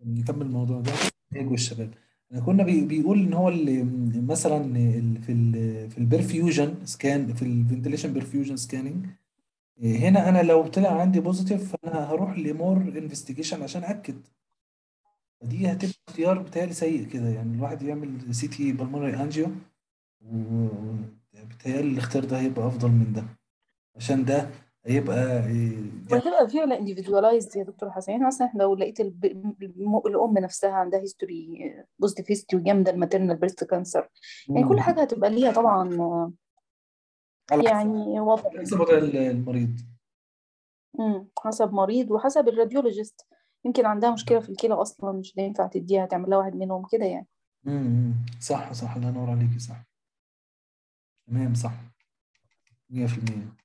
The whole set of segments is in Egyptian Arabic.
نكمل الموضوع ده ايه الشباب كنا بي- بيقول ان هو اللي مثلا ال- في ال في البرفيوجن سكان في الفنتليشن برفيوجن سكاننج هنا انا لو طلع عندي بوزيتيف فانا هروح لمور انفستيجيشن عشان اكد دي هتبقى اختيار بتهيألي سيء كده يعني الواحد يعمل سي تي بالمونري انجيو وبتهيألي الاختيار ده هيبقى افضل من ده عشان ده هيبقى إيه، وهتبقى فعلا individualized يا دكتور حسن يعني مثلا احنا لو لقيت الب... الم- الام نفسها عندها هيستوري بوزيتيف هيستوري جامده الماتيرنال بريست كانسر يعني كل مم. حاجه هتبقى ليها طبعا على حسب يعني وضع حسب وضع المريض مم. حسب مريض وحسب الراديولوجيست يمكن عندها مشكله في الكلى اصلا مش هينفع تديها تعمل لها واحد منهم كده يعني امم صح صح الله ينور عليكي صح تمام صح 100%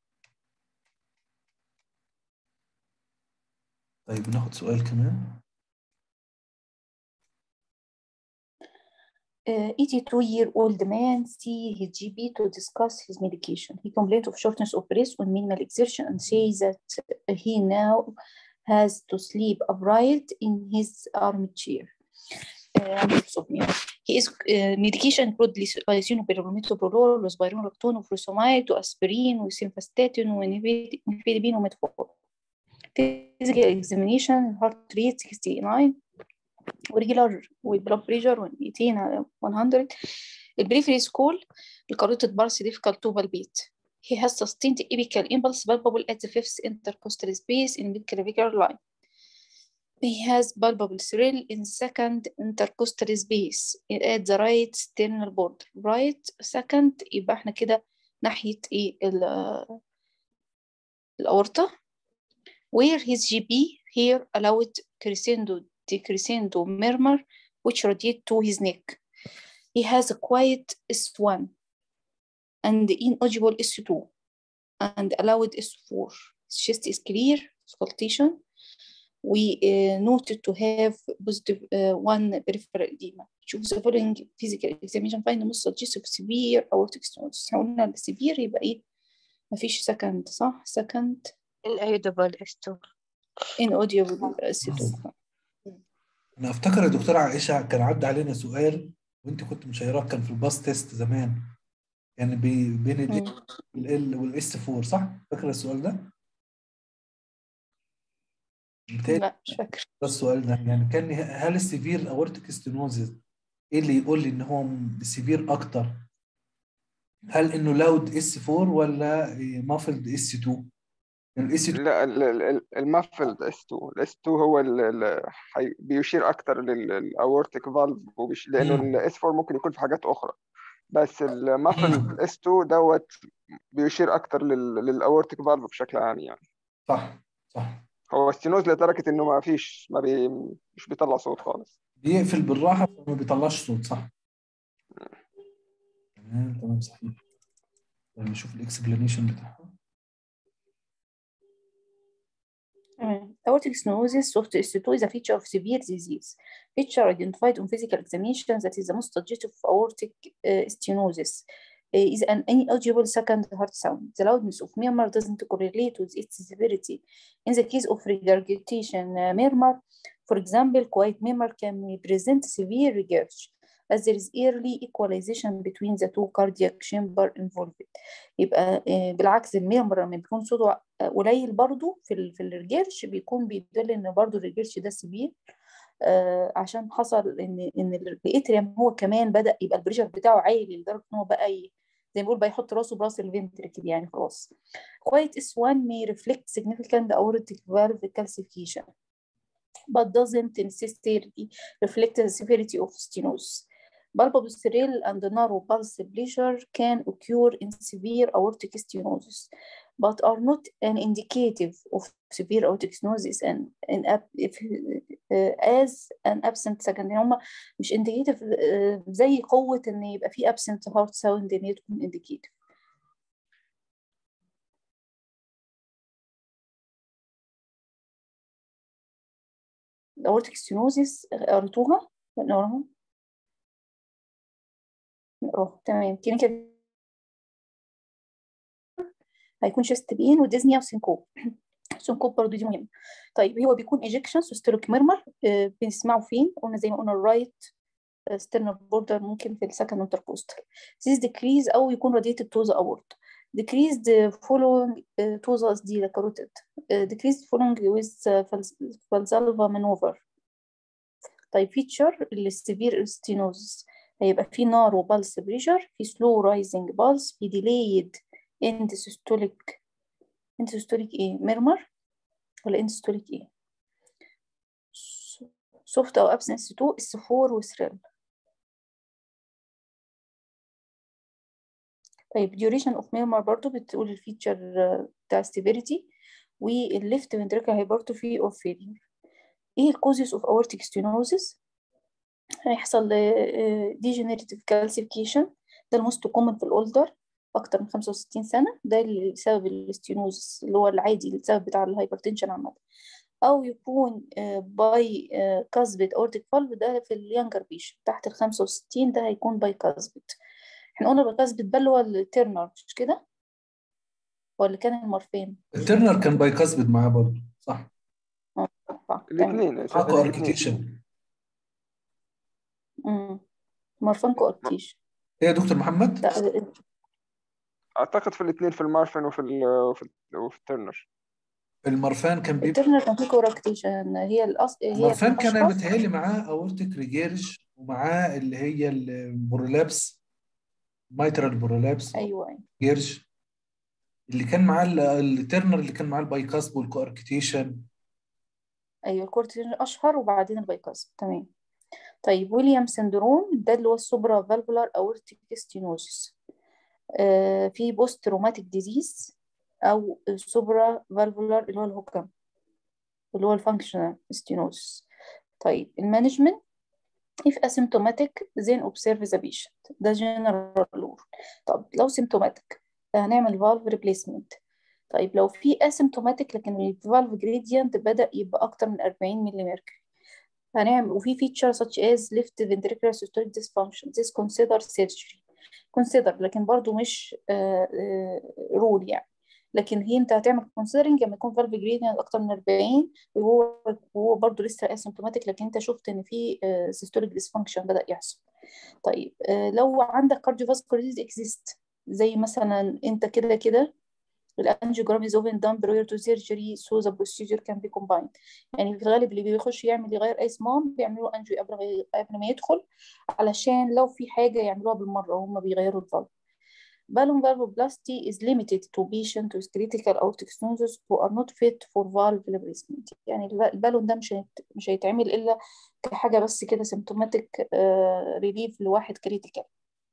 طيب ناخد سؤال كمان Uh, 82-year-old man see his GP to discuss his medication. He complained of shortness of breath on minimal exertion and says that he now has to sleep upright in his armchair. Uh, عنده insomnia. He is uh, medication include lys- lisinopril, metoprolol, spironolactone, furosemide, aspirin, simvastatin, nifedipine, وميتفورmin. Physical examination, heart rate 69, وريجولار والبلاد بريشر 200 على 100 البريفري سكول الكاروتيد بارس difficult to palpate he has sustained apical impulse palpable at the fifth intercostal space in mid-clavicular line he has palpable thrill in second intercostal space at the right sternal border right second يبقى احنا كده ناحية ايه ال- الأورطة where his GP here allowed crescendo decrescendo murmur which radiate to his neck. He has a quiet S1 and inaudible S2 and allowed S4. His chest is clear, auscultation. We uh, noted to have positive uh, one peripheral edema. Choose the following physical examination find most suggestive severe aortic stenosis. احنا قلنا السيفير يبقى ايه؟ مفيش سكند صح؟ سكند الأيودبل استو inaudible S2 انا افتكر يا دكتورة عائشة كان عدى علينا سؤال وانت كنت مشيراه كان في الباس تيست زمان كان بي بين ال مم. ال والاس 4 صح؟ فاكرة السؤال ده؟ بالتالي لا مش فاكرة ده السؤال ده يعني كان هل السيفير اورتيك ستينوزيس ايه اللي يقول لي ان هو سيفير اكتر؟ هل انه لاود اس 4 ولا مافلد اس 2؟ يعني الاس 2 لا ال- ال- ال- المافلد اس 2 الاس 2 هو اللي بيشير اكتر للاورتيك فالف لانه مم. الاس 4 ممكن يكون في حاجات اخرى بس المافلد اس 2 دوت بيشير اكتر للاورتيك فالف بشكل عام يعني صح صح هو ستينوز لدرجه انه ما فيش ما بي مش بيطلع صوت خالص بيقفل بالراحة فما بيطلعش صوت صح؟ تمام تمام صحيح طيب نشوف الاكسبلانيشن بتاعها تمام. Aortic stenosis soft S2 is a feature of severe disease. Feature identified on physical examination that is the most suggestive of aortic uh, stenosis uh, is an inaudible second heart sound. The loudness of murmur doesn't correlate with its severity. In the case of regurgitation uh, murmur, for example, quiet murmur can present severe regurg as there is early equalization between the two cardiac chamber involved. يبقى آه، بالعكس الميمبر لما بيكون صوته آه، قليل برضو في ال- في الرجيرش بيكون بيدل ان برضو الرجيرش ده سبيل آه عشان حصل ان ان الاتريم هو كمان بدأ يبقى البريشر بتاعه عالي لدرجه ان هو بقى ي- زي ما بيقول بقى يحط راسه براس الفنتركل يعني خلاص. Quiet S1 may reflect significant aortic valve calcification but doesn't necessarily reflect the severity of stenosis. Bulbocerebral and narrow pulse pressure can occur in severe aortic stenosis, but are not an indicative of severe aortic stenosis and, and ab- if, uh, as an absent second يعني هم مش indicative uh, زي قوة إن يبقى في absent heart sound إن هي تكون indicative. aortic stenosis قريتوها؟ نقراها؟ نقراها تمام كلينيكال هيكون شيست بين وديزنيا وسينكوب سنكوب برضه دي مهمة طيب هو بيكون ايجكشن سيستوليك ميرمر بنسمعه فين قلنا زي ما قلنا الرايت ستيرنال بوردر ممكن في السكند انتركوستال this decrease او يكون radiated to the aorta decreased following uh, to the دي carotid uh, decreased following with uh, valsalva maneuver طيب feature السيفير stenosis هيبقى في narrow pulse pressure في slow rising pulse في delayed end systolic end systolic ايه murmur ولا end systolic ايه soft او absence to اس 4 وثريل طيب duration of murmur برضو بتقول الفيتشر بتاع severity والليفت ventricular هيبرتو فيه of failure ايه الكوزيس اوف aortic stenosis هيحصل degenerative calcification ده الموست كومن في الاولدر اكتر من 65 سنه ده اللي سبب الاستينوزس اللي هو العادي السبب بتاع الهايبرتنشن عامه او يكون باي كاسبت اورتيك فالف ده في اليانجر بيشن تحت ال 65 ده هيكون باي كاسبت احنا قلنا باي كاسبت ده اللي هو التيرنر مش كده ولا كان المورفين الترنر كان بايكاسبد معاه برضه صح اه صح تمام الاثنين يا شيخ اكو الاثنين اركتيشن امم مورفين كوارتيش ايه يا دكتور محمد لا اعتقد في الاثنين في المارفن وفي ال وفي, ال وفي الترنر المرفان كان بيبقى الترنر كان فيه كوراكتيشن هي الأصل هي المرفان كان الأشهر متهيألي معاه اورتيك ريجيرج ومعاه اللي هي البرولابس مايترال برولابس أيوه أيوه جيرج اللي كان معاه ال- الترنر اللي كان معاه البايكاسب والكواركتيشن أيوه الكورتيزون أشهر وبعدين البايكاس تمام طيب ويليام سندروم ده اللي هو السوبرا فالفولار أورتيك ستينوزيس آه في بوست روماتيك ديزيز أو سوبرا فالفولار اللي هو الهوكام اللي هو الفانكشنال ستينوزيس طيب المانجمنت if asymptomatic then observe the patient ده general rule طب لو symptomatic هنعمل valve replacement طيب لو في asymptomatic لكن ال valve gradient بدأ يبقى أكتر من 40 ملي ميركوري هنعمل وفي feature such as left ventricular systolic dysfunction this consider surgery consider لكن برضو مش رول يعني لكن هي انت هتعمل considering لما يكون valve gradient اكتر من 40 وهو وهو برضو لسه asymptomatic لكن انت شفت ان في آه، systolic dysfunction بدأ يحصل طيب آه، لو عندك cardiovascular disease exist زي مثلا انت كده كده الانجيوجرام is often done prior to surgery so the procedure can be combined يعني في الغالب اللي بيخش يعمل يغير اي صمام بيعملوا انجيو قبل ما قبل ما يدخل علشان لو في حاجة يعملوها بالمرة وهم بيغيروا الفالف Balloon valvoplasty is limited to patients with critical aortic stenosis who are not fit for valve replacement يعني الب- البالون ده مش هيت- مش هيتعمل إلا كحاجة بس كده symptomatic آه، relief لواحد critical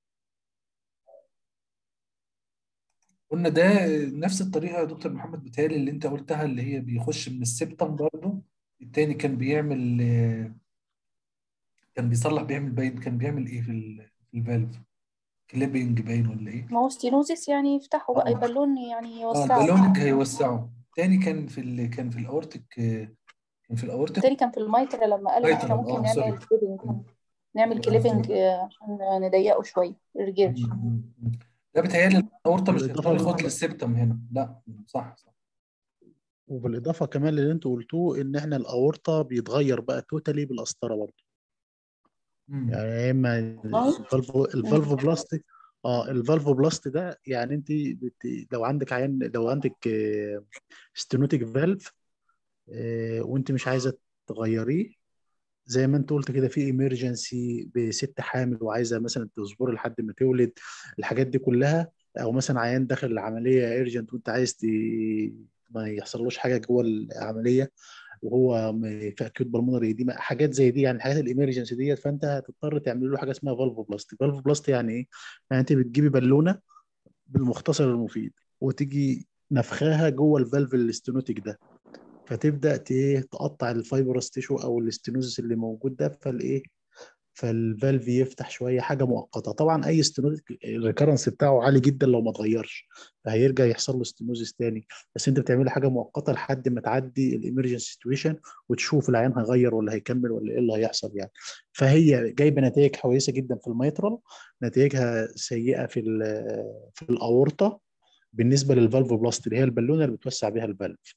قلنا ده نفس الطريقه يا دكتور محمد بتهيألي اللي انت قلتها اللي هي بيخش من السبتم برضه التاني كان بيعمل آه، كان بيصلح بيعمل باين كان بيعمل ايه في ال- في الفالف كليبنج باين ولا ايه ما هو stenosis يعني يفتحوا بقى اه البالون يعني اه يوسعوا البالونج هيوسعه تاني كان في ال... كان في الاورتيك آه، كان في الاورتيك التاني كان في الميترا لما قالوا احنا مايترال ممكن اه سوري نعمل كليبنج نعمل كليبنج عشان نضيقه شوية الرجيرش ده بيتهيألي الاورطه مش بالإضافة هيقدر ياخد لل- للسبتم هنا لا صح صح وبالاضافه كمان اللي انتوا قلتوه ان احنا الاورطه بيتغير بقى توتالي بالقسطره برضه مم. يعني يا اما الفالفو الفالفو بلاستيك اه الفالفو بلاست ده يعني انت بت... لو عندك عين لو عندك ستينوتيك فالف وانت مش عايزه تغيريه زي ما انت قلت كده في ايمرجنسي بست حامل وعايزه مثلا تصبر لحد ما تولد الحاجات دي كلها او مثلا عيان داخل العمليه ايرجنت وانت عايز ت... ما يحصلوش حاجه جوه العمليه وهو م- في اكيوت بالمونري دي حاجات زي دي يعني الحاجات الامرجنسي ديت فانت هتضطر تعمل له حاجه اسمها فالفو بلاست فالفو بلاست يعني ايه؟ يعني انت بتجيبي بالونه بالمختصر المفيد وتيجي نفخاها جوه الفالف الاستينوتيك ده فتبدا ت- ايه تقطع الفايبرس تيشو او الاستينوزس اللي موجود ده فالايه فالفالف يفتح شويه حاجه مؤقته طبعا اي ستينوزس الريكرنس بتاعه عالي جدا لو ما اتغيرش فهيرجع يحصل له ستينوزس تاني بس انت بتعمل حاجه مؤقته لحد ما تعدي الامرجنسي سيتويشن وتشوف العيان هيغير ولا هيكمل ولا ايه اللي هيحصل يعني فهي جايبه نتائج كويسه جدا في الميترال نتائجها سيئه في ال- في الاورطه بالنسبه للفالف بلاست اللي هي البالونه اللي بتوسع بيها الفالف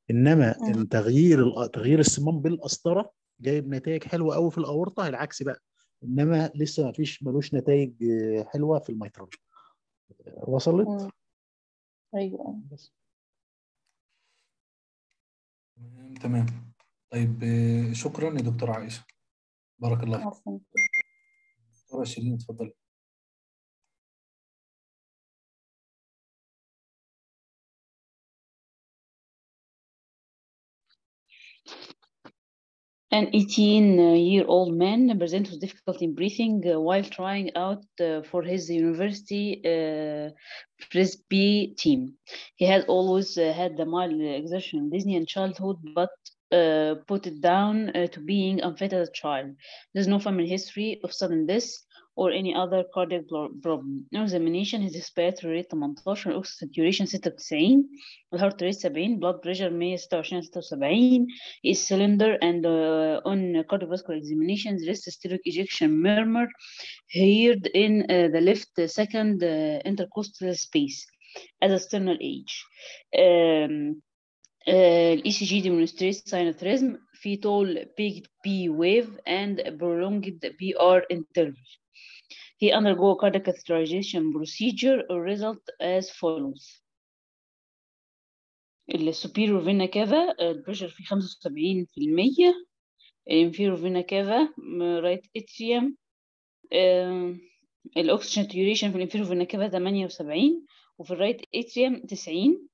انما مم. إن تغيير الأ- تغيير الصمام بالقسطره جايب نتائج حلوه قوي في الاورطه العكس بقى انما لسه ما فيش ملوش نتائج آه، حلوه في الميترال وصلت مم. أيوة بس تمام تمام طيب آه، شكرا يا دكتورة عائشة بارك الله فيك عفوا دكتورة شيرين اتفضلي An 18-year-old man presents with difficulty in breathing uh, while trying out uh, for his university uh, frisbee team. He has always uh, had the mild exertion in Disney in childhood, but uh, put it down uh, to being unfit as a child. There's no family history of sudden death or any other cardiac blo- problem. No examination, his respiratory rate 18, oxygen saturation 96, الهارت rate 70, blood pressure 126 76, is cylinder and uh, on cardiovascular examinations, resistoric ejection murmur heard in uh, the left second uh, intercostal space as a sternal age. Um, uh, ECG demonstrates sinus في tall peaked P wave and prolonged PR interval. He undergo cardiac catheterization procedure result as follows. السوبيريور فينا كافا البريشر فيه 75% الانفيريور فينا كافا رايت اتريوم الاكسجين ساتوريشن في الانفيريور فينا كافا 78 وفي الرايت اتريوم 90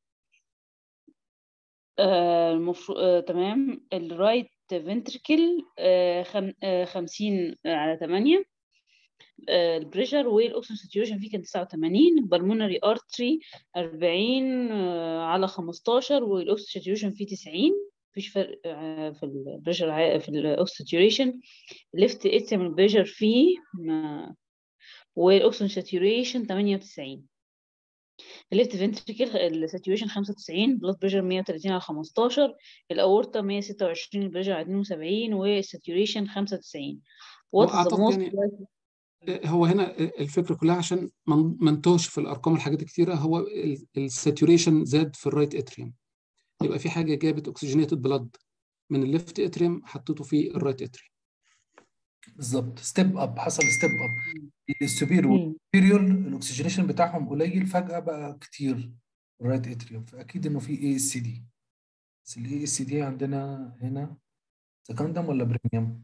آه، المفروض آه، تمام الرايت فنتركل 50 على 8 البريشر والاكسجين ساتوريشن فيه كان 89 البلمونري ارتري 40 آه، على 15 والاكسجين ساتوريشن فيه 90 مفيش فرق آه، في البريشر ع- في الاكسجين ساتوريشن ليفت اتريم البريشر فيه ما- والاكسجين ساتوريشن 98 الليفت فنتريكل الساتوريشن 95 بلاد بريشر 130 على 15 الاورطه 126 البريشر على 72 والساتوريشن 95 وات ذا وأعتقد موست يعني هو هنا الفكرة كلها عشان ما ما نتوهش في الأرقام الحاجات كتيرة هو الساتوريشن زاد في الرايت اتريوم يبقى في حاجة جابت أكسجينيتد بلاد من الليفت اتريوم حطيته في الرايت اتريوم بالظبط ستيب اب حصل ستيب اب السوبير مم. والانفيريور الاكسجينيشن بتاعهم قليل فجأة بقى كتير الرايت اتريوم فاكيد انه في اي اس دي بس الاي اس دي عندنا هنا سكندم ولا بريميوم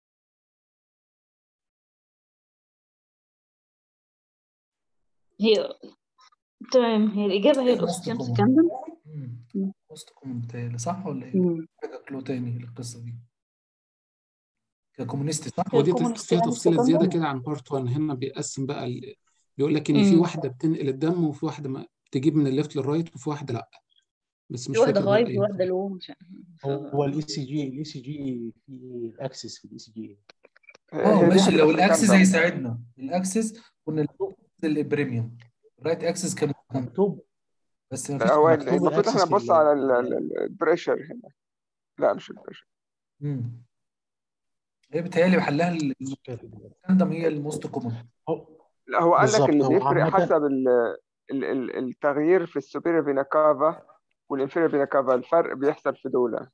هي تمام هي الإجابة هي موست الأوكسجين كومن سكندم موست كومن بتهيألي صح ولا ايه؟ مم. حاجة كلو تاني للقصة دي ككومونيست صح؟ هو دي الكومون تف- فيها يعني تفصيلة زيادة السكندم كده عن بارت 1 هنا بيقسم بقى ال... بيقول لك إن في مم. واحدة بتنقل الدم وفي واحدة ما تجيب من الليفت للرايت وفي واحدة لأ بس مش في واحدة فاكر بقى هاي في أي واحدة لو مش هو الاي سي جي الاي سي جي في الاكسس في الاي سي جي اه هي دي ماشي هتبقى لو الاكسس سكندم هيساعدنا الاكسس كنا البريميوم الرايت اكسس كان مكمل مكتوب بس لا مفيش هو مكتوب المفروض احنا الاكسس في نبص على ال- ال- ال- البريشر هنا لا مش البريشر مم. هي بتهيألي محلها ال- الكندم هي الموست كومن هو لا هو قال لك بالظبط اللي هو بيفرق عامة حسب ال ال ال التغيير في السوبيريور فينا كافا والانفيريور فينا كافا الفرق بيحصل في دول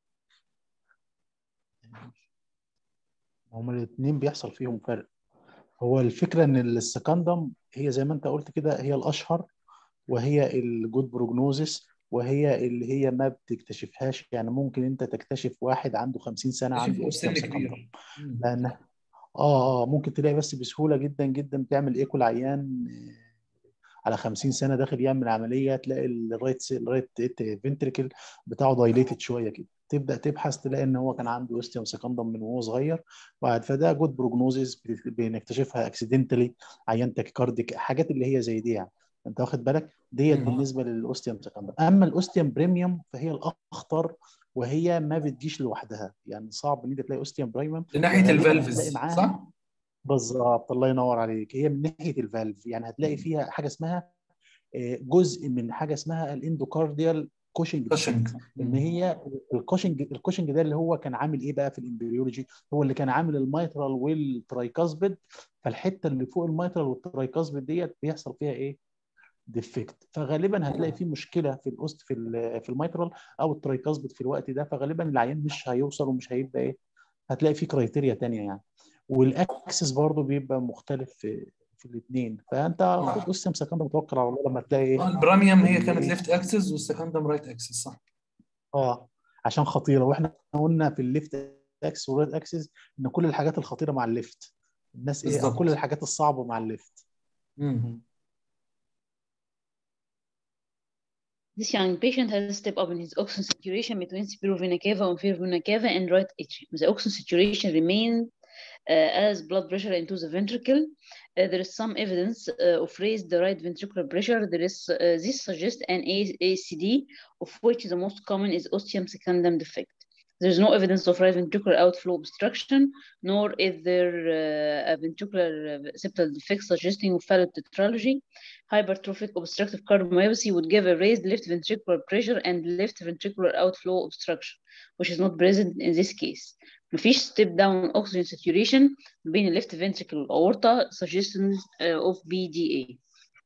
هما الاثنين بيحصل فيهم فرق هو الفكرة ان السكندم هي زي ما انت قلت كده هي الاشهر وهي الجود بروجنوزس وهي اللي هي ما بتكتشفهاش يعني ممكن انت تكتشف واحد عنده 50 سنة عنده اكتشفوا في اوستيوم سن سكندم كبير مم. لان اه اه ممكن تلاقي بس بسهولة جدا جدا تعمل ايكو العيان آه، على 50 سنة داخل يعمل عملية تلاقي الرايت الرايت فنتريكل بتاعه دايليتد شوية كده تبدأ تبحث تلاقي ان هو كان عنده اوستيوم سكندم من وهو صغير وبعد فده جود بروجنوزيس بنكتشفها اكسيدنتالي عيان تاكيكارديك حاجات اللي هي زي دي يعني انت واخد بالك ديت مم. بالنسبه للاوستيوم سكندم اما الاوستيوم بريميوم فهي الاخطر وهي ما بتجيش لوحدها يعني صعب ان انت تلاقي اوستيوم بريميوم لناحية وغالبا هتلاقي الفالفز معاها صح؟ بالظبط الله ينور عليك هي من ناحيه الفالف يعني هتلاقي فيها حاجه اسمها آه، جزء من حاجه اسمها الاندوكارديال كوشنج كاشنج ديفكت ان هي الكوشنج الكوشنج ده اللي هو كان عامل ايه بقى في الامبريولوجي هو اللي كان عامل الميترال والترايكاسبيد فالحته اللي فوق الميترال والترايكاسبيد ديت بيحصل فيها ايه ديفكت فغالبا هتلاقي في مشكله في الاوست في ال في الميترال او الترايكاسبيد في الوقت ده فغالبا العيان مش هيوصل ومش هيبقى ايه هتلاقي في كرايتيريا تانية يعني والاكسس برضه بيبقى مختلف في في الاثنين فانت خد اوستيوم سكندم متوكل على الله لما تلاقي آه، ايه البراميوم هي ال- كانت ليفت اكسس والسكندم رايت اكسس صح اه عشان خطيره واحنا قلنا في الليفت اكسس والرايت اكسس ان كل الحاجات الخطيره مع الليفت الناس ايه او كل بالظبط الحاجات الصعبه مع الليفت مم. This young patient has a step up in his oxygen saturation between superior vena cava and inferior vena cava and right atrium. The oxygen saturation remains uh, as blood pressure into the ventricle. Uh, there is some evidence uh, of raised right ventricular pressure. There is uh, this suggests an A- ACD, of which the most common is ostium secundum defect. There is no evidence of right ventricular outflow obstruction, nor is there uh, a ventricular uh, septal defect suggesting fallow tetralogy. Hypertrophic obstructive cardiomyopathy would give a raised left ventricular pressure and left ventricular outflow obstruction, which is not present in this case. مفيش step down oxygen saturation بين left ventricle aorta suggestions uh, of BDA.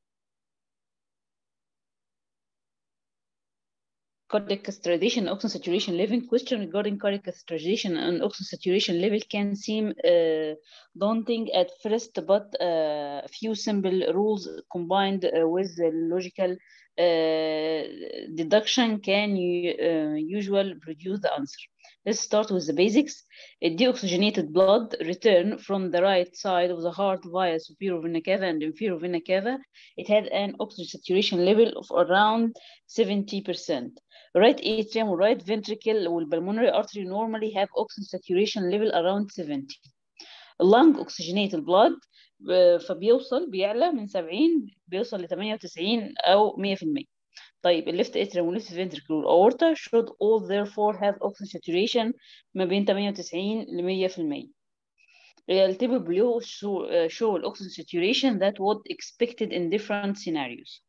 Cardiac catheterization and oxygen saturation level. Question regarding cardiac catheterization and oxygen saturation level can seem uh, daunting at first, but a few simple rules combined uh, with the logical uh, deduction can uh, usually produce the answer. Let's start with the basics. A deoxygenated blood return from the right side of the heart via superior vena cava and inferior vena cava. It had an oxygen saturation level of around 70%. Right atrium or right ventricle or pulmonary artery normally have oxygen saturation level around 70. Lung oxygenated blood uh, فبيوصل بيعلى من 70 بيوصل ل 98 أو 100%. طيب الليفت اتريوم والليفت فنتركل والاورتا should all therefore have oxygen saturation ما بين 98 ل 100%. التيبل below show, uh, show oxygen saturation that would expected in different scenarios.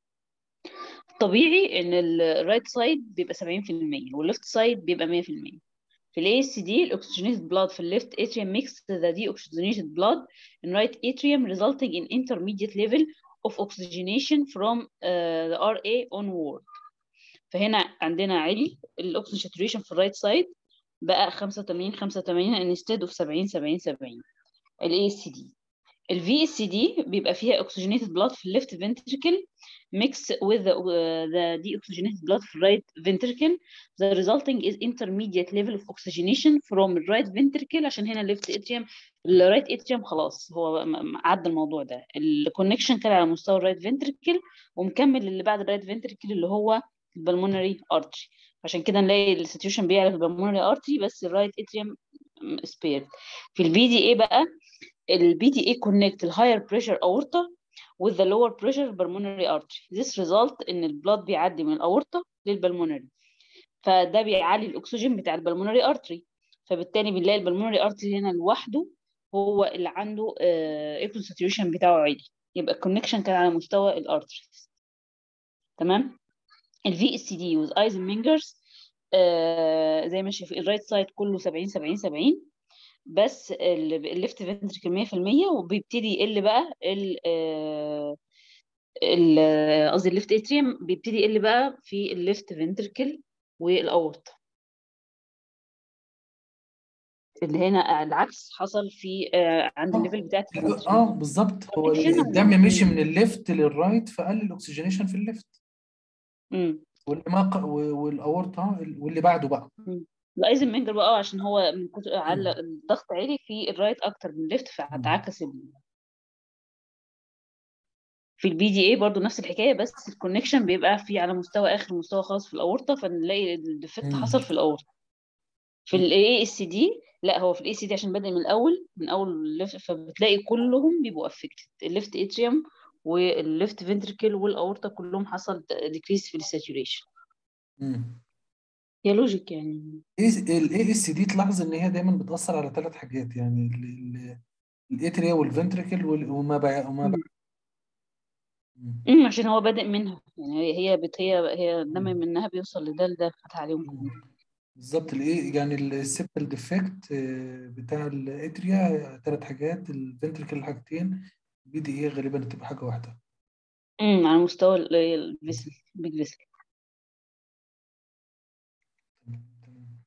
طبيعي ان الرايت سايد بيبقى 70% والليفت سايد بيبقى 100%. في الاي اس دي الاكسجينيتد blood في الليفت atrium mix the deoxygenated blood in right atrium resulting in intermediate level of oxygenation from uh, the RA onward. فهنا عندنا عالي الاكسجين saturation في الرايت سايد بقى 85 85 instead of 70 70 70 الاي اس دي الفي اس دي بيبقى فيها oxygenated blood في الليفت ventricle mix with the, uh, the deoxygenated blood في right ventricle the resulting is intermediate level of oxygenation from right ventricle عشان هنا left atrium الرايت اتريوم خلاص هو م- م- عدى الموضوع ده الكونكشن كان على مستوى الرايت فنتركل ومكمل اللي بعد الرايت فنتركل اللي هو البلمونري ارتري عشان كده نلاقي الساتيوشن بيعلى في البلمونري ارتري بس الرايت اتريوم سبيرد في البي دي اي بقى البي دي اي كونكت الهاير بريشر اورتا with the lower pressure pulmonary artery this result ان البلاد بيعدي من الاورتا للبلمونري فده بيعلي الاكسجين بتاع البلمونري ارتري فبالتالي بنلاقي البلمونري ارتري هنا لوحده هو اللي عنده ايكون ساتوريشن بتاعه عالي يبقى الكونكشن كان على مستوى الارتريز تمام الفي اس دي وذ ايزنمنجرز زي ما شايفين الرايت سايد كله 70 70 70 بس الليفت فنتريكل 100% وبيبتدي يقل بقى ال آه، ال آه، قصدي الليفت اتريوم بيبتدي يقل بقى في الليفت فنتريكل والاورتا اللي هنا العكس حصل في آه، عند الليفل بتاعت الفنتريكل اه بالظبط هو هنا الدم مشي من الليفت للرايت فقل الاكسجينيشن في الليفت امم واللي ما ق... والاورطه واللي بعده بقى الايزنمنجر بقى اه عشان هو من كتر على الضغط عالي في الرايت اكتر من الليفت فهتعكس ال- في البي دي اي برضو نفس الحكايه بس الكونكشن بيبقى في على مستوى اخر مستوى خالص في الاورطه فنلاقي الديفكت مم. حصل في الاورطه في الاي اس دي لا هو في الاي سي دي عشان بادئ من الاول من اول الليفت فبتلاقي كلهم بيبقوا افكتد الليفت اتريوم والليفت فنتركل والاورطه كلهم حصل ديكريس في الساتوريشن هي لوجيك يعني الاي اس دي تلاحظ ان هي دايما بتاثر على ثلاث حاجات يعني الاتريا والفنتريكل وما بع... وما بع... مم. امم عشان هو بادئ منها يعني هي هي بت هي هي الدم منها بيوصل لده لده فتح عليهم كلهم بالظبط الايه يعني السيبتال ديفكت بتاع الاتريا ثلاث حاجات الفنتريكل حاجتين بي دي ايه غالبا تبقى حاجه واحده امم على مستوى الفيسل بيج فيسل تمام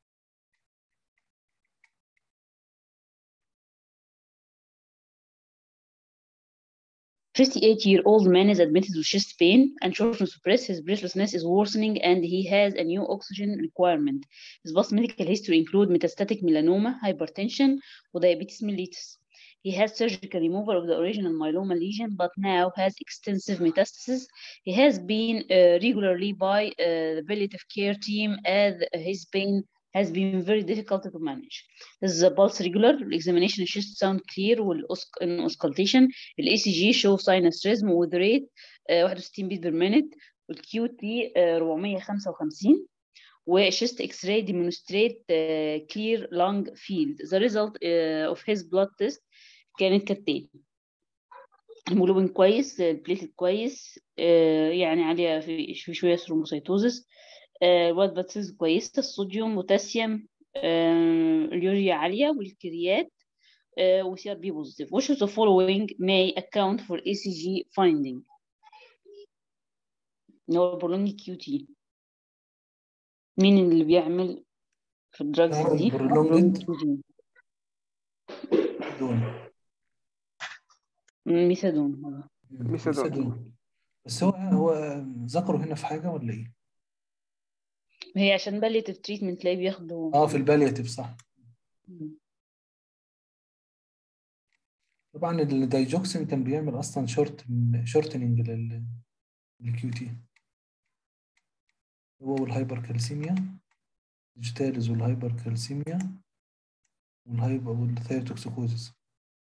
58-year-old man is admitted with chest pain and shortness of breath. His breathlessness is worsening and he has a new oxygen requirement. His past medical history include metastatic melanoma, hypertension, or diabetes mellitus. He has surgical removal of the original myeloma lesion, but now has extensive metastasis. He has been uh, regularly by uh, the palliative care team as his pain has been very difficult to manage. Is the pulse regular? Examination chest sound clear والauscultation. الاي سي جي show sinus rhythm with rate uh, 61 beat per minute والكيو تي 455 وchest x-ray demonstrate uh, clear lung field. The result uh, of his blood test كانت كالتالي الهيموجلوبين كويس البليتلت كويس آه، يعني عالية في في شوية ثرومبوسيتوزس الوايت بلاد سيلز كويسة الصوديوم بوتاسيوم آه، اليوريا عالية والكريات وسي ار بي بوزيتيف which of the following may account for ECG finding اللي هو البرولونج كيو تي مين اللي بيعمل في الدراجز بيعمل دي prolonged QT. دون ميثادون هو. ميثادون. ميثادون بس هو هو ذكروا هنا في حاجة ولا ايه؟ هي عشان باليتيف تريتمنت تلاقيه بياخدوا اه في البالياتيف صح طبعا الدايجوكسين كان بيعمل اصلا شورت شورتنج لل للكيو تي هو والهايبر كالسيميا ديجيتاليز والهايبر كالسيميا والهايبر والثيروتوكسيكوزيس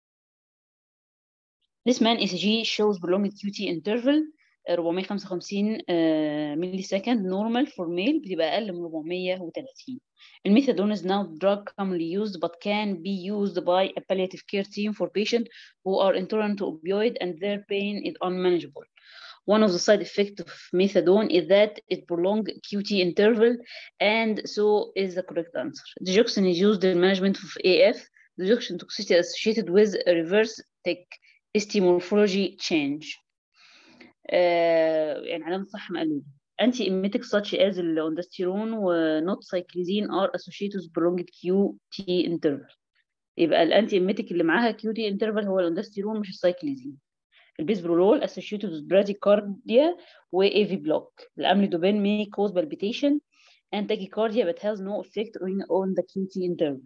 This man ECG shows prolonged QT interval آه، 455 ملي سكند normal for male بتبقى أقل من 430 الميثادون is now drug commonly used but can be used by a palliative care team for patients who are intolerant to opioid and their pain is unmanageable. One of the side effects of methadone is that it prolongs QT interval and so is the correct answer. Digoxin is used in management of AF. Digoxin toxicity associated with a reverse tech morphology change. آه، يعني علامة صح مقلوبة. Anti-emetic such as الأندستيرون و not cyclizine are associated with prolonged QT interval. يبقى الانتي ايميتيك اللي معاها QT interval هو الاندستيرون مش السايكليزين. البيسبرولول associated with bradycardia و AV block. الامليدوبين may cause palpitation and tachycardia but has no effect on, on the QT interval.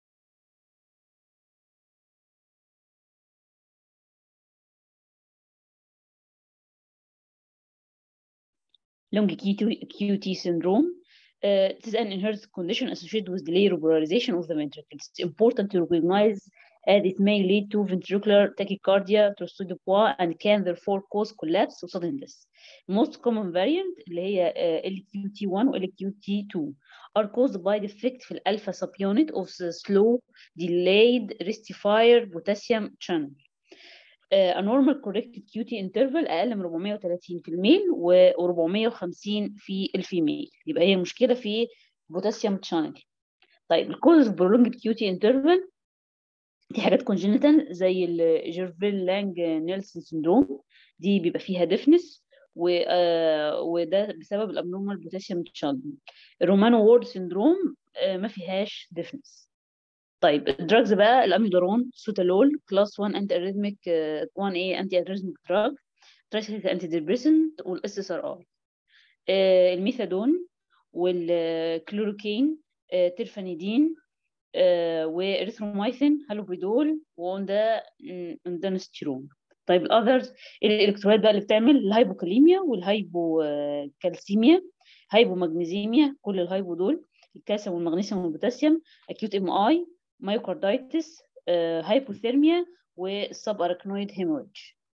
long QT, QT syndrome. Uh, it is an inherited condition associated with delayed repolarization of the ventricle. It's important to recognize as it may lead to ventricular tachycardia, trousseau de poids, and can therefore cause collapse or sudden death. Most common variant اللي هي uh, LQT1 و LQT2 are caused by defect في الالpha subunit of the slow delayed rectifier potassium channel. a normal corrected QT interval أقل من 430 في الميل و 450 في الفيميل يبقى هي مشكلة في بوتاسيوم channel طيب الكوز prolonged QT interval دي حاجات congenital زي الجيرفيل لانج نيلسون سندروم دي بيبقى فيها ديفنس و آه وده بسبب الابنورمال بوتاسيوم channel الرومانو وورد سندروم آه ما فيهاش ديفنس طيب الدراجز بقى الاميدارون سوتالول كلاس 1 انتي اريثميك 1 a انتي اريثميك دراج ترايسيكليك انتي ديبريسنت والاس اس ار ار الميثادون والكلوروكين آه، ترفانيدين آه، واريثرومايثين هالوبريدول ووندا اندانستيرون طيب الاذرز الالكترولايت بقى اللي بتعمل الهايبوكاليميا والهايبوكالسيميا هايبومagنيزيميا كل الهايبو دول الكالسيوم والمغنيسيوم والبوتاسيوم اكيوت ام اي مايوكاردايتس هايبوثيرميا والسب اراكنويد هيموريدج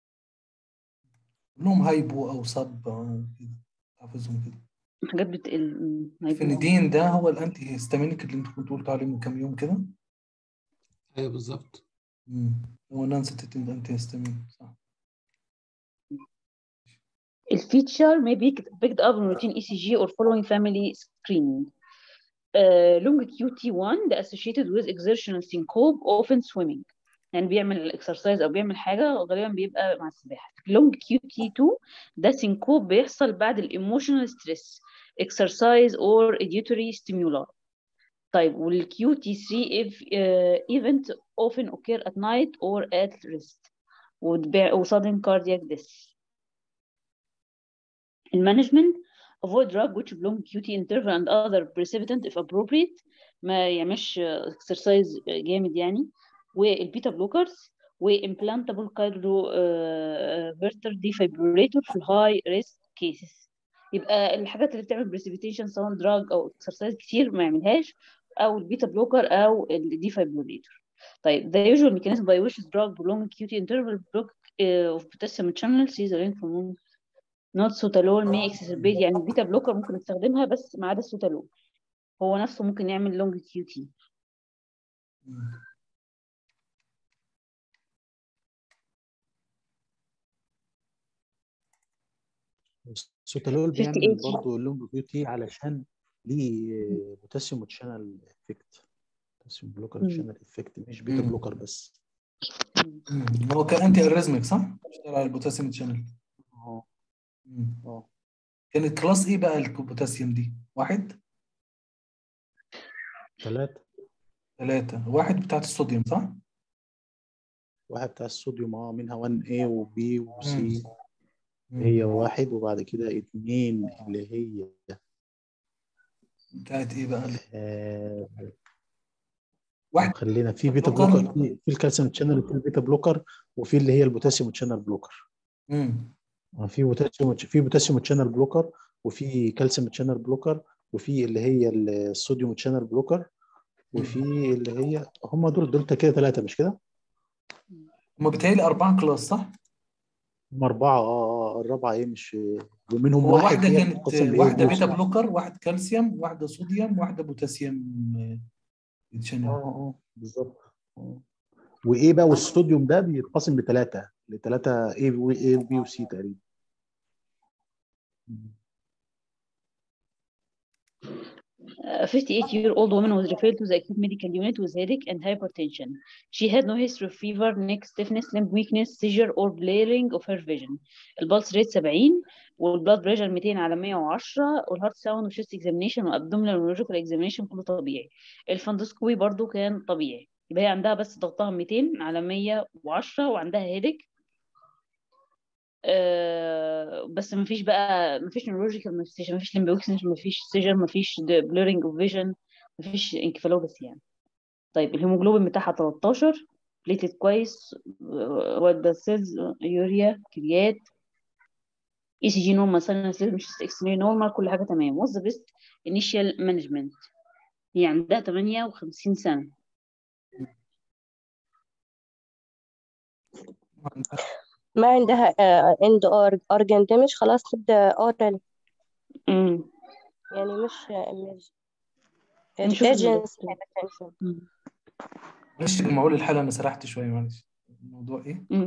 كلهم هايبو او صب او كده حافظهم كده حاجات بتقل الفينيدين ده هو الانتي هيستامينيك اللي انت كنت قلت عليه من كام يوم كده ايوه بالظبط مم. هو نانسيتيف انتي هيستامين صح الفيتشر may be picked up in routine ECG or following family screening. Uh, long QT1 the associated with exertional syncope, often swimming. يعني بيعمل اكسرسايز او بيعمل حاجه غالبا بيبقى مع السباحه لونج كيو تي 2 ده سينكوب بيحصل بعد الايموشنال ستريس اكسرسايز اور اديوتوري ستيمولاي طيب والكيو تي 3 if uh, event often occur at night or at rest وsudden cardiac death المانجمنت avoid drug which prolong QT interval and other precipitant if appropriate ما يعملش exercise جامد يعني والبيتا بلوكرز وimplantable cardiovascular defibrillator في الهاي ريسك cases يبقى الحاجات اللي بتعمل precipitation سواء دراج او exercise كتير ما يعملهاش او البيتا بلوكر او الديفايبريليتور طيب the usual mechanism by which drug prolonged QT interval block uh, of potassium channel sees a link from not sotalol may exacerbate يعني البيتا بلوكر ممكن نستخدمها بس ما عدا السوتالول هو نفسه ممكن يعمل لونج كيو تي السوتالول 58 بيعمل برضه اللونج بيوتي علشان ليه بوتاسيوم شانل افكت بوتاسيوم بلوكر مم. شانل افكت مش بيتا مم. بلوكر بس مم. هو كأنتي اريزميك صح؟ بيشتغل على البوتاسيوم شانل اه مم. اه كانت كلاس ايه بقى البوتاسيوم دي؟ واحد ثلاثة ثلاثة واحد بتاعت الصوديوم صح؟ واحد بتاع الصوديوم اه منها 1A وB وC مم. هي واحد وبعد كده اتنين اللي هي بتاعت ايه بقى؟ آه واحد خلينا في بيتا بلوكر. بلوكر في, في الكالسيوم تشانل وفي البيتا بلوكر وفي اللي هي البوتاسيوم تشانل بلوكر مم. آه، في بوتاسيوم في بوتاسيوم تشانل بلوكر وفي كالسيوم تشانل بلوكر وفي اللي هي الصوديوم تشانل بلوكر وفي اللي هي هم دول دول كده ثلاثة مش كده؟ هما بيتهيألي أربعة كلاس صح؟ هم أربعة اه اه الرابعة ايه مش ومنهم هو واحد واحدة هي كانت بتنقسم لإيه واحدة وبوز. بيتا بلوكر واحد كالسيوم واحدة صوديوم واحدة بوتاسيوم آه، اه شانل اه بالظبط آه. وايه بقى والصوديوم ده بيتقسم لثلاثة لثلاثة A و A وB وC تقريبا A 58-year-old woman was referred to the acute medical unit with headache and hypertension. She had no history of fever, neck stiffness, limb weakness, seizure, or blurring of her vision. البلس ريت 70 والبلاد بريشر 200 على 110 والهارت ساوند وشيست اكزامينيشن وابدومينال ونورولوجيكال اكزامينيشن كله طبيعي. الفندوسكوبي برضو كان طبيعي. يبقى هي عندها بس ضغطها 200 على 110 وعندها هيدك آه، بس ما فيش بقى ما فيش نيورولوجيكال ما فيش ما فيش ليمبوكسنس ما فيش سيجر ما فيش بلورنج اوف فيجن ما فيش انكفالوباثي يعني طيب الهيموجلوبين بتاعها 13 بليتد كويس وايت بلاد سيلز يوريا كريات اي سي جي نورمال ساينس مش اكس راي نورمال كل حاجه تمام واتس ذا بيست انيشال مانجمنت هي عندها 58 سنه ما عندها اند اورجان دامج خلاص نبدا اورال امم يعني مش مش نشوف ايرجنس مم. معلش معقول الحالة أنا سرحت شوية معلش الموضوع إيه؟ مم.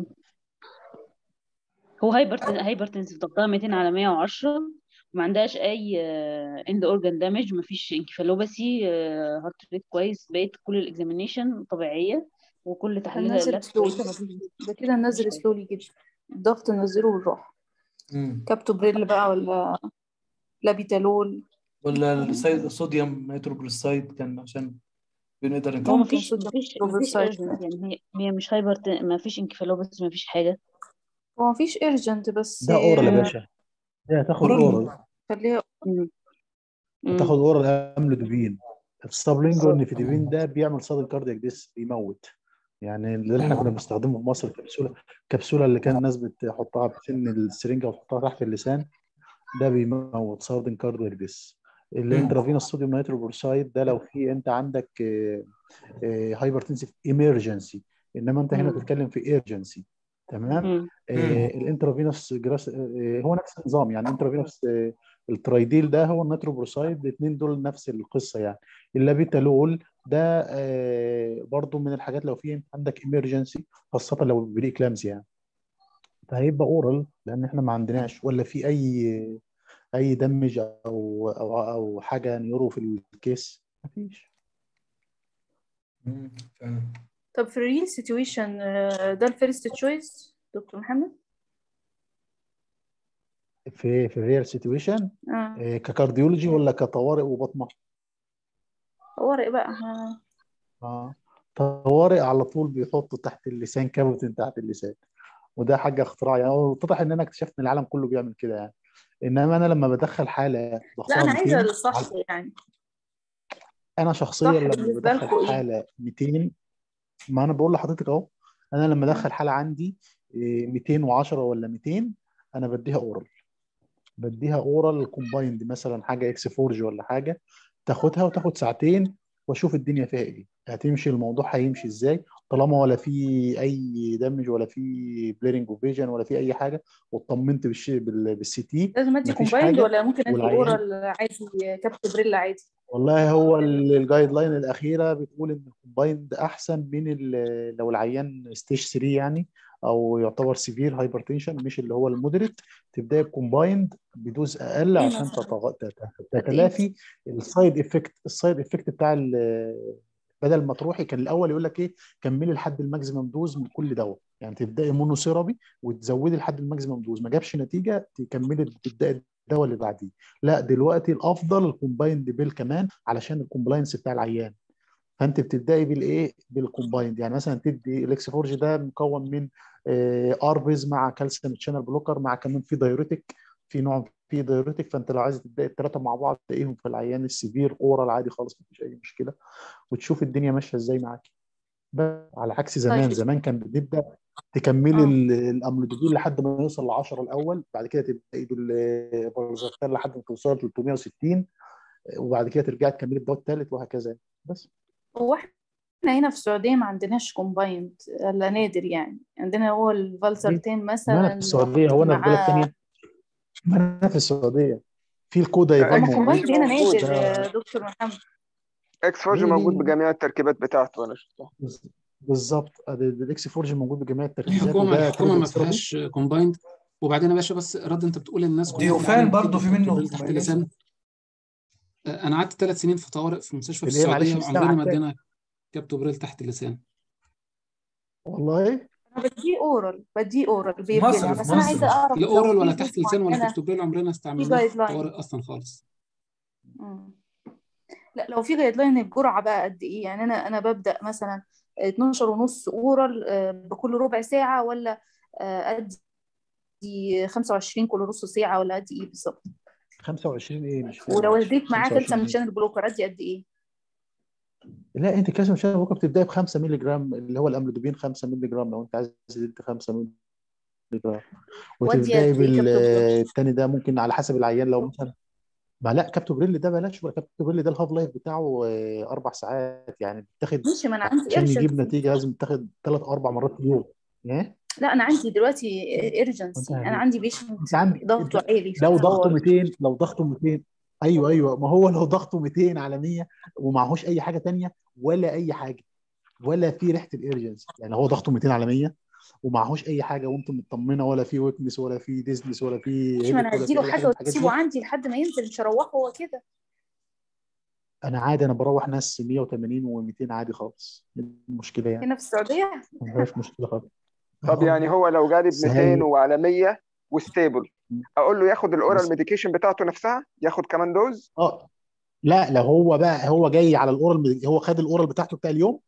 هو هايبر هايبرتنسيف ضغطها 200 على 110 وما عندهاش اي اند اورجان دامج ما فيش انكفالوباثي هارت ريت كويس بقيت كل الاكزامينيشن طبيعيه وكل تحاليلها هننزل اللابس سلولي كويسه ما فيش ده كده ننزل سلولي جدا الضغط ننزله بالراحة مم. كابتوبريل بقى ولا لابيتالول ولا السي- الصوديوم متروبروسايد كان عشان بنقدر هو نكمل ما ممكن فيش صدق ما فيش ما فيش اوفرسايد urgent يعني هي هي مش هايبر ما فيش انكفالوباثي ما فيش حاجه هو مفيش ايرجنت بس ده اورال يا مم. باشا ده هتاخد أورال. اورال خليها مم. مم. هتاخد اورال املودوبين السابلينجو النيفيديبين ده بيعمل صدى كاردياك ديس بيموت يعني اللي احنا كنا بنستخدمه في مصر الكبسوله الكبسوله اللي كان الناس بتحطها في سن السرنجه وتحطها تحت اللسان ده بيموت صادن كاردياك ديس الانترافينوس صوديوم نيتروبروسايد ده لو في انت عندك هايبرتنسيف ايمرجنسي انما انت هنا مم. بتتكلم في ايرجنسي تمام مم. آه، الانترافينوس جراس آه، هو نفس النظام يعني انترافينوس آه، الترايديل ده هو النيتروبروسايد الاثنين دول نفس القصه يعني اللابيتالول ده آه، برضو من الحاجات لو في عندك ايمرجنسي خاصه لو بريكلامز يعني فهيبقى اورال لان احنا ما عندناش ولا في اي اي دمج او او او حاجه نيورو في الكيس مفيش مم. فعلا طب في الريل سيتويشن ده الفيرست تشويس دكتور محمد في في الريال سيتويشن اه ككارديولوجي ولا كطوارئ وبطنه طوارئ بقى ها. اه طوارئ على طول بيحطوا تحت اللسان كابوتين تحت اللسان وده حاجه اختراع يعني هو اتضح ان انا اكتشفت ان العالم كله بيعمل كده يعني انما انا لما بدخل حاله لا ضغطها انا عايزه 200 الصح على- يعني انا صح شخصيا لما بالنسبه بدخل لكم ايه حاله 200 ما انا بقول لحضرتك اهو انا لما ادخل حاله عندي إيه، 210 ولا 200 انا بديها اورال بديها اورال كومبايند مثلا حاجه اكس فورج ولا حاجه تاخدها وتاخد ساعتين واشوف الدنيا فيها ايه هتمشي الموضوع هيمشي ازاي طالما ولا في اي دمج ولا في بليرنج اوف فيجن ولا في اي حاجه واطمنت بالشيء بالسي تي لازم ادي مفيش كومبايند حاجه ولا ممكن ادي والعيان اورال عادي كابتوبريلا عادي والله هو الجايد لاين الاخيره بتقول ان الكومبايند احسن من ال- لو العيان ستيج 3 يعني او يعتبر سيفير هايبرتنشن مش اللي هو المودريت تبداي بكومبايند بدوز اقل ايه عشان مثلا تتغ- تت- قد ايه تتلافي السايد افكت السايد افكت بتاع ال- بدل ما تروحي كان الاول يقول لك ايه كملي لحد الماكسيمم دوز من كل دواء يعني تبداي مونوثيرابي وتزودي لحد الماكسيمم دوز ما جابش نتيجه تكملي تبداي الدواء اللي بعديه لا دلوقتي الافضل الكومبايند بيل كمان علشان الكومبلاينس بتاع العيان فانت بتبداي بالايه بالكومبايند يعني مثلا تدي الاكس فورج ده مكون من آه، اربز مع كالسيوم تشانل بلوكر مع كمان في دايوريتك في نوع في دايوريتك فانت لو عايز تبداي الثلاثه مع بعض تلاقيهم في العيان السيفير اورال عادي خالص مفيش اي مشكله وتشوف الدنيا ماشيه ازاي معاك بس على عكس زمان طيب زمان كان بتبدا تكملي اه ال- الاملوديبين لحد ما يوصل ل 10 الاول بعد كده تبداي بالبرزرتان لحد ما توصل ل 360 وبعد كده ترجعي تكملي الدواء الثالث وهكذا يعني. بس هو احنا هنا في السعودية ما عندناش كومبايند الا نادر يعني عندنا هو ليه؟ الفالسرتين ما انا في مثلا السعوديه هو انا في بلد مع ثانيه ما انا في السعوديه في الكودا لا يبان طب ما اكس موجود الكومبايند فورج هنا موجود نادر ده يا دكتور محمد اكس فورج ليه ليه موجود ليه بجميع التركيبات بتاعته انا شفتها بز- بالظبط ادي الاكس فورج موجود بجميع التركيبات الحكومه وده الحكومه ما تريبل ثيرابي فيهاش كومبايند وبعدين يا باشا بس رد انت بتقول الناس كلها في ديوفان العالم برضو بتدي في منه كابتوبريل تحت معلش اللسان آه، انا قعدت ثلاث سنين في طوارئ في مستشفى في الايه معلش السعوديه مش عمرنا ما سامعك ادينا كابتوبريل تحت اللسان والله انا بديه اورال بديه اورال في بيبلع مصر في بس انا عايزه مصر اعرف لا لو اورال ولا في تحت دوز اللسان ولا معينه كابتوبريل عمرنا في استعملناه جايد في لاين الطوارئ اصلا خالص لا لو في جايد لاين الجرعه بقى قد ايه يعني انا انا ببدا مثلا 12 ونص اورال آه، بكل ربع ساعه ولا آه، ادي 25 كل نص ساعه ولا ادي ايه بالظبط 25 ايه مش فاهم ولو معلش اديت معاه 25 كالسيوم ايه شانل بلوكر ادي قد ايه لا انت كالسيوم شانل بلوكر بتبداي ب 5 مللي جرام اللي هو الاملودوبين 5 مللي جرام لو انت عايز تدي 5 مللي جرام وادي وتبداي قد ايه كابتوبريل بالتاني ده ممكن على حسب العيان لو مثلا ما لا كابتوبريل ده بلاش بقى كابتوبريل ده الهاف لايف بتاعه آه، اربع ساعات يعني بتاخد ماشي ما انا عندي عشان يجيب ايرجنسي نتيجه لازم تاخد ثلاث اربع مرات في اليوم ايه لا انا عندي دلوقتي وانت ايرجنسي انا هت- عندي بيشنت انت عندك ضغطه انت عالي في لو ضغطه الطوارئ 200 لو ضغطه 200 ايوه ايوه ما هو لو ضغطه 200 على 100 ومعهوش اي حاجه تانية ولا اي حاجه ولا في ريحه الارجنسي يعني هو ضغطه 200 على 100 ومعهوش اي حاجه وانت مطمنه ولا في ويكنس ولا في ديزنس ولا في ماشي ما هيدك انا ولا في هديله اي حاجه حاجه من الحاجات وتسيبه دي عندي لحد ما ينزل مش هروحه هو كده انا عادي انا بروح ناس 180 و200 عادي خالص إيه المشكله يعني هنا في السعوديه ما فيهاش مشكله خالص طب يعني هو لو جالي ب بس 200 هي وعلى 100 وستيبل اقول له ياخد الاورال ميديكيشن بتاعته نفسها ياخد كمان دوز اه لا لو هو بقى هو جاي على الاورال هو خد الاورال بتاعته بتاع اليوم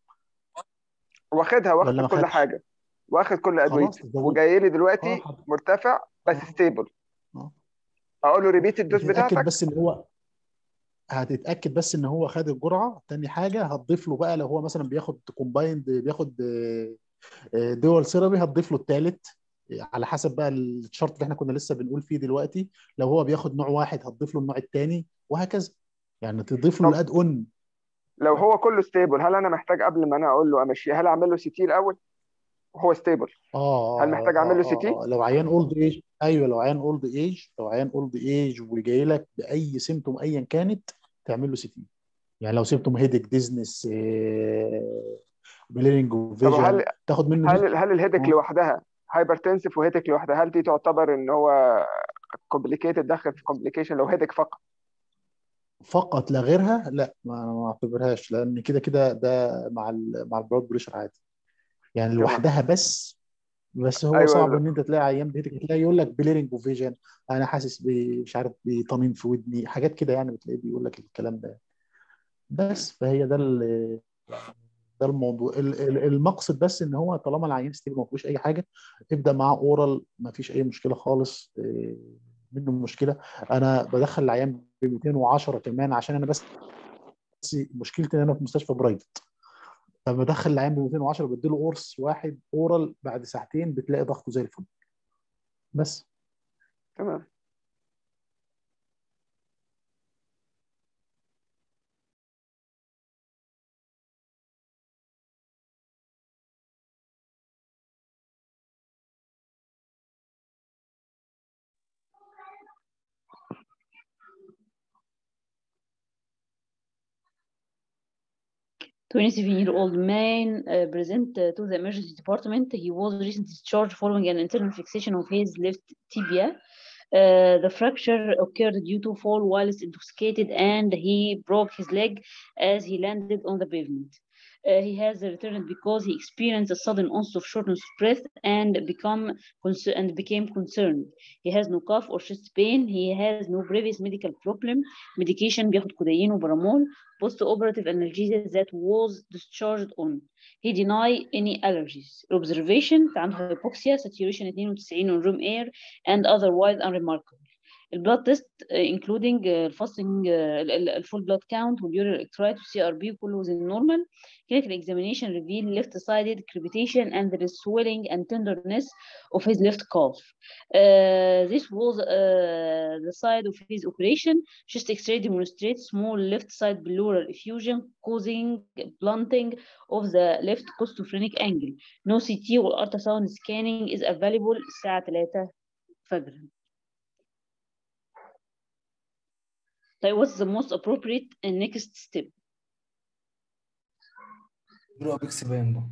واخدها واخد ولا ما كل خدش حاجه واخد كل خلاص ادويتي تزود وجاي لي اه دلوقتي حاضر مرتفع بس اه ستيبل اه اقول له ريبيت الدوز بتتاكد بتاعتك بس ان هو هتتاكد بس ان هو خد الجرعه تاني حاجه هتضيف له بقى لو هو مثلا بياخد كومبايند بياخد دول ثيرابي هتضيف له الثالث على حسب بقى الشرط اللي احنا كنا لسه بنقول فيه دلوقتي لو هو بياخد نوع واحد هتضيف له النوع الثاني وهكذا يعني تضيف له طب الاد اون لو هو كله ستيبل هل انا محتاج قبل ما انا اقول له امشيه هل اعمل له سي تي الاول وهو ستيبل اه هل محتاج اعمل اه له سي تي اه اه لو عيان اولد ايج ايوه لو عيان اولد ايج لو عيان اولد ايج وجاي لك باي سيمتوم ايا كانت تعمل له سي تي يعني لو سيمتوم هيدك ديزنس بليرنج طب فيجن هل تاخد منه دي هل هل الهيدك اه لوحدها هايبرتنسف وهيدك لوحدها هل دي تعتبر ان هو كومبليكيتد داخل في كومبليكيشن لو هيدك فقط فقط لا غيرها لا ما ما اعتبرهاش لان كده كده ده مع ال مع البلاد بريشر عادي يعني تمام لوحدها بس بس هو ايوه صعب لا. ان انت تلاقي عيان بيتك تلاقي يقول لك بليرنج وفيجن انا حاسس ب- مش عارف بطمين في ودني حاجات كده يعني بتلاقيه بيقول لك الكلام ده بس فهي ده ال- ده الموضوع ال- ال- المقصد بس ان هو طالما العيان ستيبل ما فيهوش اي حاجه ابدا معاه اورال ما فيش اي مشكله خالص إيه، منه مشكله انا بدخل العيان ب 210 كمان عشان انا بس بس مشكلتي ان انا في مستشفى برايفت لما بدخل العيان ب 210 بديله قرص واحد اورال بعد ساعتين بتلاقي ضغطه زي الفل بس تمام Twenty-seven-year-old man uh, present uh, to the emergency department. He was recently discharged following an internal fixation of his left tibia. Uh, the fracture occurred due to fall whilst intoxicated, and he broke his leg as he landed on the pavement. Uh, he has returned because he experienced a sudden onset of shortness of breath and become concer- and became concerned. He has no cough or chest pain. He has no previous medical problem. Medication بياخد كودايين وبرامول. Post-operative analgesia that was discharged on. He deny any allergies. Observation عنده hypoxia, saturation 92 on room air, and otherwise unremarkable. البلاد تيست including الفاستنج الفول بلاد كاونت واليورين الكترايت والسي ار بي كله within normal clinical examination revealed left sided crepitation and the swelling and tenderness of his left calf uh, this was uh, the side of his operation chest x-ray demonstrates small left side pleural effusion causing blunting of the left costophrenic angle no CT or ultrasound scanning is available الساعة 3 فجرا طيب what's the most appropriate next step له ابيكسبان ده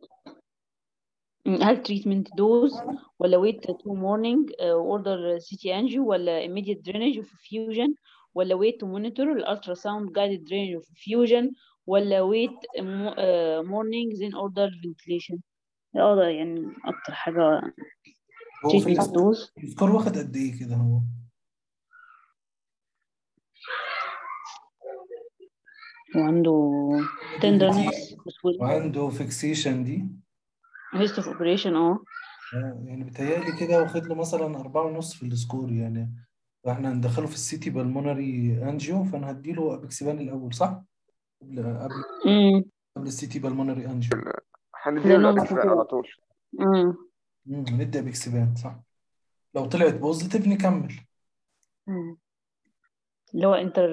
هل treatment dose ولا wait to morning uh, order CT angio ولا immediate drainage of fusion ولا wait to monitor ultrasound guided drainage of fusion ولا wait mo- uh, morning then order ventilation اه ده يعني اكتر حاجة هو في treatment السكور dose السكور واخد قد ايه كده هو وعنده tenderness وswelling وعنده فيكسيشن دي history of operation اه آه، يعني بيتهيألي كده واخد له مثلا أربعة ونص في السكور يعني فاحنا هندخله في السيتي بالمونري انجيو فانا هديله ابيكسبان الاول صح؟ قبل قبل امم قبل السيتي بالمونري انجيو هنديله لأنه الأبيكسبان ممكن على طول امم امم ندي ابيكسبان صح لو طلعت بوزيتيف نكمل مم. اللي هو inter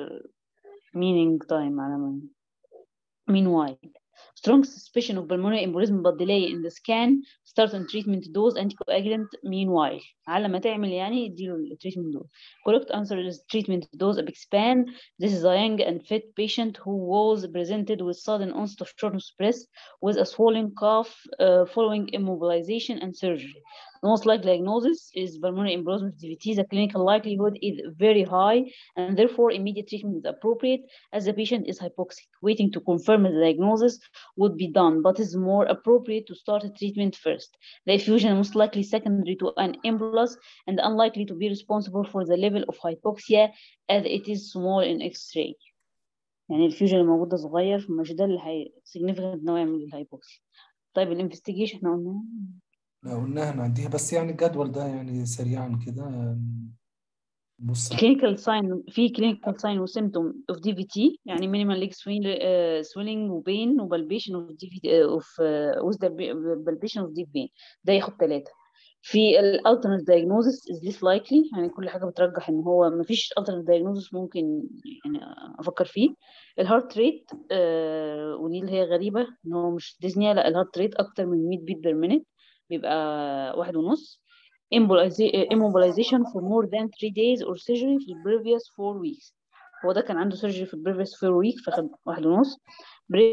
meaning time على ما meanwhile strong suspicion of pulmonary embolism but delay in the scan start on treatment dose anticoagulant meanwhile على ما تعمل يعني اديله ال treatment dose correct answer is treatment dose Abixpan this is a young and fit patient who was presented with sudden onset of shortness of breath with a swollen cough uh, following immobilization and surgery the most likely diagnosis is pulmonary embolism with DVT the clinical likelihood is very high and therefore immediate treatment is appropriate as the patient is hypoxic waiting to confirm the diagnosis would be done, but it's more appropriate to start a treatment first. The effusion is most likely secondary to an embolus and unlikely to be responsible for the level of hypoxia as it is small in X-ray. يعني الفيوجن اللي موجود ده صغير فمش ده اللي هي significant ان هو يعمل الهايبوكسيا. طيب الانفستيجيشن احنا قلنا لا قلناها نعديها بس يعني الجدول ده يعني سريعا كده يعني بص على- clinical sign في clinical sign و symptom of DVT يعني minimal leg swing, uh, swelling و pain و palpation of DVT uh, of uh, with the palpation of deep vein ده ياخد ثلاثة في ال alternate diagnosis is less likely يعني كل حاجة بترجح ان هو مفيش alternate diagnosis ممكن يعني افكر فيه الهارت ريت آه ودي اللي هي غريبة ان هو مش ديزنيا لا الهارت ريت اكتر من 100 بيت بير مينيت بيبقى واحد ونص Immobiliza- immobilization for more than three days or surgery في the previous four weeks هو ده كان عنده surgery في the previous four weeks فخد واحد ونص